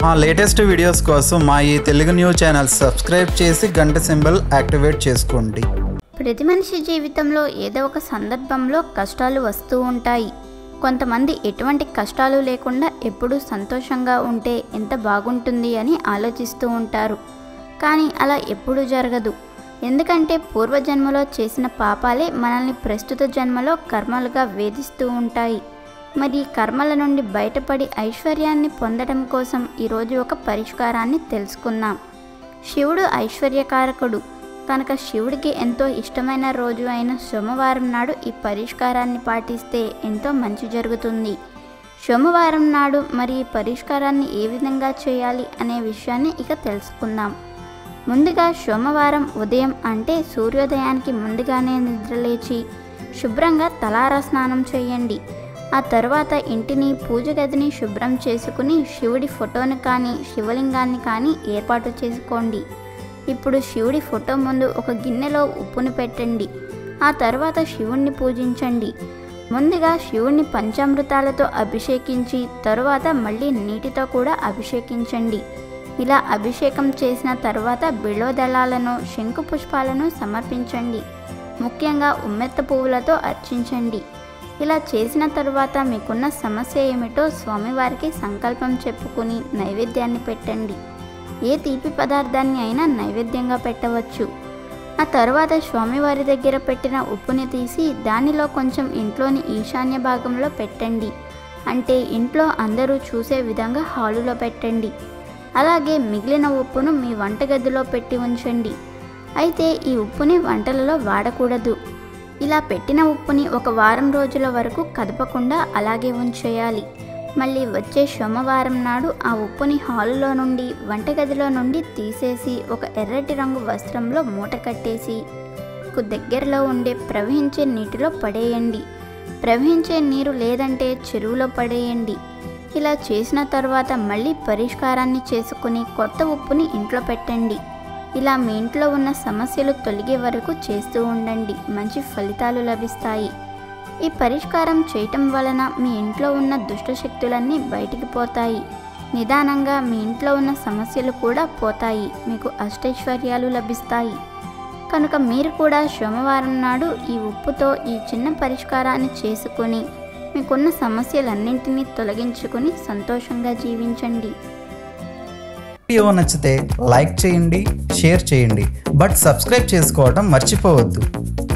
మా latest videos కోసం మా ఈ తెలుగు న్యూస్ ఛానల్ సబ్స్క్రైబ్ చేసి గంట సింబల్ యాక్టివేట్ చేసుకోండి ప్రతి మనిషి జీవితంలో ఏదో ఒక సందర్భంలో కష్టాలు వస్తూ ఉంటాయి కొంతమంది ఎటువంటి కష్టాలు లేకుండా ఎప్పుడూ సంతోషంగా ఉంటే ఎంత బాగుంటుంది అని ఆలోచిస్తూ ఉంటారు కానీ అలా ఎప్పుడూ జరగదు ఎందుకంటే పూర్వజన్మలో చేసిన పాపాలే మనల్ని ప్రస్తుత జన్మలో కర్మలుగా వేధిస్తూ ఉంటాయి మరి ఈ కర్మల నుండి బయటపడి ఐశ్వర్యాన్ని పొందడం కోసం ఈరోజు ఒక పరిష్కారాన్ని తెలుసుకుందాం శివుడు ఐశ్వర్యకారకుడు కనుక శివుడికి ఎంతో ఇష్టమైన రోజు అయిన సోమవారం నాడు ఈ పరిష్కారాన్ని పాటిస్తే ఎంతో మంచి జరుగుతుంది సోమవారం నాడు మరి ఈ పరిష్కారాన్ని ఏ విధంగా చేయాలి అనే విషయాన్ని ఇక తెలుసుకుందాం ముందుగా సోమవారం ఉదయం అంటే సూర్యోదయానికి ముందుగానే నిద్రలేచి శుభ్రంగా తలారా స్నానం చేయండి ఆ తర్వాత ఇంటిని పూజ గదిని శుభ్రం చేసుకుని శివుడి ఫోటోను కానీ శివలింగాన్ని కానీ ఏర్పాటు చేసుకోండి ఇప్పుడు శివుడి ఫోటో ముందు ఒక గిన్నెలో ఉప్పును పెట్టండి ఆ తర్వాత శివుణ్ణి పూజించండి ముందుగా శివుణ్ణి పంచామృతాలతో అభిషేకించి తరువాత మళ్ళీ నీటితో కూడా అభిషేకించండి ఇలా అభిషేకం చేసిన తర్వాత బిళోదళాలను శంకు పుష్పాలను సమర్పించండి ముఖ్యంగా ఉమ్మెత్త పువ్వులతో అర్చించండి ఇలా చేసిన తరువాత మీకున్న సమస్య ఏమిటో స్వామివారికి సంకల్పం చెప్పుకుని నైవేద్యాన్ని పెట్టండి ఏ తీపి పదార్థాన్ని అయినా నైవేద్యంగా పెట్టవచ్చు ఆ తర్వాత స్వామివారి దగ్గర పెట్టిన ఉప్పుని తీసి దానిలో కొంచెం ఇంట్లోని ఈశాన్య భాగంలో పెట్టండి అంటే ఇంట్లో అందరూ చూసే విధంగా హాలులో పెట్టండి అలాగే మిగిలిన ఉప్పును మీ వంటగదిలో పెట్టి ఉంచండి అయితే ఈ ఉప్పుని వంటలలో వాడకూడదు ఇలా పెట్టిన ఉప్పుని ఒక వారం రోజుల వరకు కదపకుండా అలాగే ఉంచేయాలి మళ్ళీ వచ్చే సోమవారం నాడు ఆ ఉప్పుని హాలులో నుండి వంటగదిలో నుండి తీసేసి ఒక ఎర్రటి రంగు వస్త్రంలో మూట కట్టేసి కు దగ్గరలో ఉండే ప్రవహించే నీటిలో పడేయండి ప్రవహించే నీరు లేదంటే చెరువులో పడేయండి ఇలా చేసిన తర్వాత మళ్ళీ పరిష్కారాన్ని చేసుకుని కొత్త ఉప్పుని ఇంట్లో పెట్టండి ఇలా మీ ఇంట్లో ఉన్న సమస్యలు తొలగే వరకు చేస్తూ ఉండండి మంచి ఫలితాలు లభిస్తాయి ఈ పరిష్కారం చేయటం వలన మీ ఇంట్లో ఉన్న దుష్ట శక్తులన్నీ బయటికి పోతాయి నిదానంగా మీ ఇంట్లో ఉన్న సమస్యలు కూడా పోతాయి మీకు అష్టైశ్వర్యాలు లభిస్తాయి కనుక మీరు కూడా సోమవారం నాడు ఈ ఉప్పుతో ఈ చిన్న పరిష్కారాన్ని చేసుకొని మీకున్న సమస్యలన్నింటినీ తొలగించుకొని సంతోషంగా జీవించండి వీడియో నచ్చితే లైక్ చేయండి షేర్ చేయండి బట్ సబ్స్క్రైబ్ చేసుకోవడం మర్చిపోవద్దు